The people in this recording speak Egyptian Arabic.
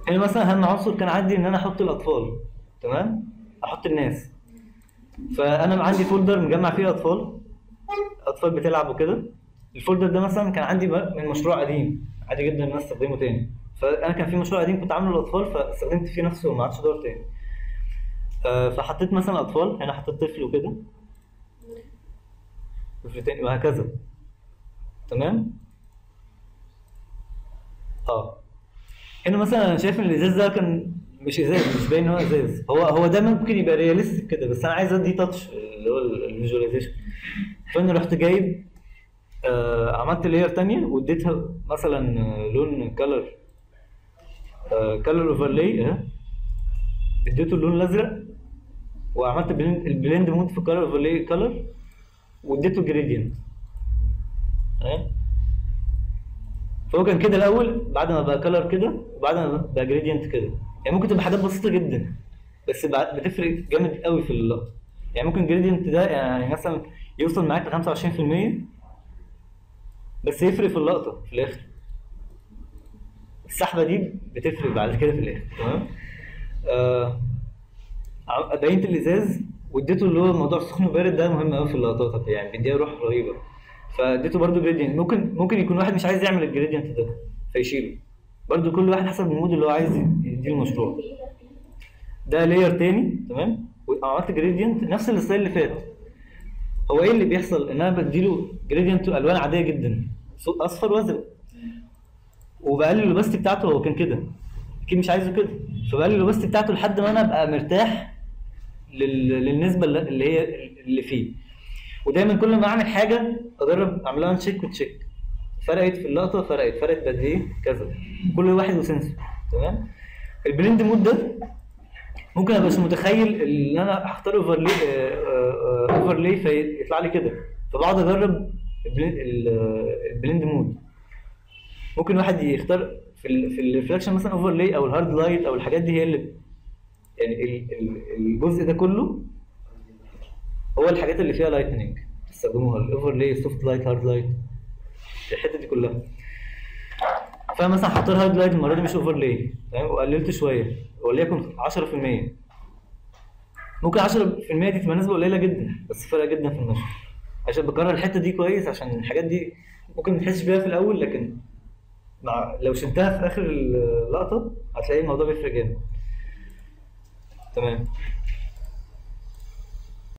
هنا مثلا اهم عنصر كان عندي ان انا احط الاطفال تمام احط الناس فانا عندي فولدر مجمع فيه اطفال اطفال بتلعب وكده الفولدر ده مثلا كان عندي من مشروع قديم عادي جدا الناس تستخدمه تاني فانا كان في مشروع قديم كنت عامله للاطفال فاستخدمت فيه نفسه وما عادش دور تاني آه، فحطيت مثلا اطفال هنا حطيت طفل وكده طفل تاني وهكذا تمام اه هنا مثلا انا شايف ان الازاز ده كان مش ازاز مش باين ان هو ازاز هو هو ده ممكن يبقى رياليستيك كده بس انا عايز ادي تاتش اللي هو الفيجواليزيشن فانا رحت جايب آه عملت لاير تانية واديتها مثلا آه، لون كلر كلر اوفرلاي اهي اديته اللون الازرق وعملت بلند البلند مود في كلر اوفرلاي كلر واديته جريدينت تمام فهو كان كده الاول بعد ما بقى كلر كده وبعد ما بقى جريدينت كده يعني ممكن تبقى حاجات بسيطه جدا بس بعد- بتفرق جامد قوي في اللقطه يعني ممكن جريدينت ده يعني مثلا يوصل معاك ل 25% بس يفرق في اللقطه في الاخر السحبه دي بتفرق بعد كده في الاخر تمام آه ع- بينت الازاز واديته اللي هو موضوع سخن وبارد ده مهم قوي في اللقطات يعني بيديها روح رهيبه فاديته برضو جريدينت ممكن ممكن يكون واحد مش عايز يعمل الجريدينت ده فيشيله برضو كل واحد حسب المود اللي هو عايز يديه المشروع ده لاير تاني تمام وعملت جريدينت نفس الستايل اللي فات هو ايه اللي بيحصل ان انا بديله جريدينت الوان عاديه جدا صو- اصفر وازرق وبقلل الاوباستي بتاعته هو كان كده اكيد مش عايزه كده فبقلل الاوباستي بتاعته لحد ما انا ابقى مرتاح لل... للنسبه اللي اللي هي اللي فيه ودايما كل ما اعمل حاجه اجرب اعملها تشيك وتشيك فرقت في اللقطه فرقت فرقت قد ايه كذا كل واحد وسنسور تمام البلند مود ده ممكن ابقى مش متخيل ان انا هختار اوفرلي اوفرلي فيطلع لي كده فبقعد اجرب البلند ال- البلند مود ممكن واحد يختار في ال في الريفلكشن مثلا اوفرلي او الهارد لايت او الحاجات دي هي اللي يعني ال- ال- الجزء ده كله هو الحاجات اللي فيها لايتنينج تستخدموها الاوفرلاي سوفت لايت هارد لايت الحته دي كلها فمثلا هختار هارد لايت المره دي مش اوفرلاي تمام وقللت شويه وليكن 10% ممكن 10% دي تبقى نسبه قليله جدا بس فرق جدا في النشر عشان بكرر الحته دي كويس عشان الحاجات دي ممكن ما تحسش بيها في الاول لكن مع لو شلتها في اخر اللقطه هتلاقي الموضوع بيفرق جامد تمام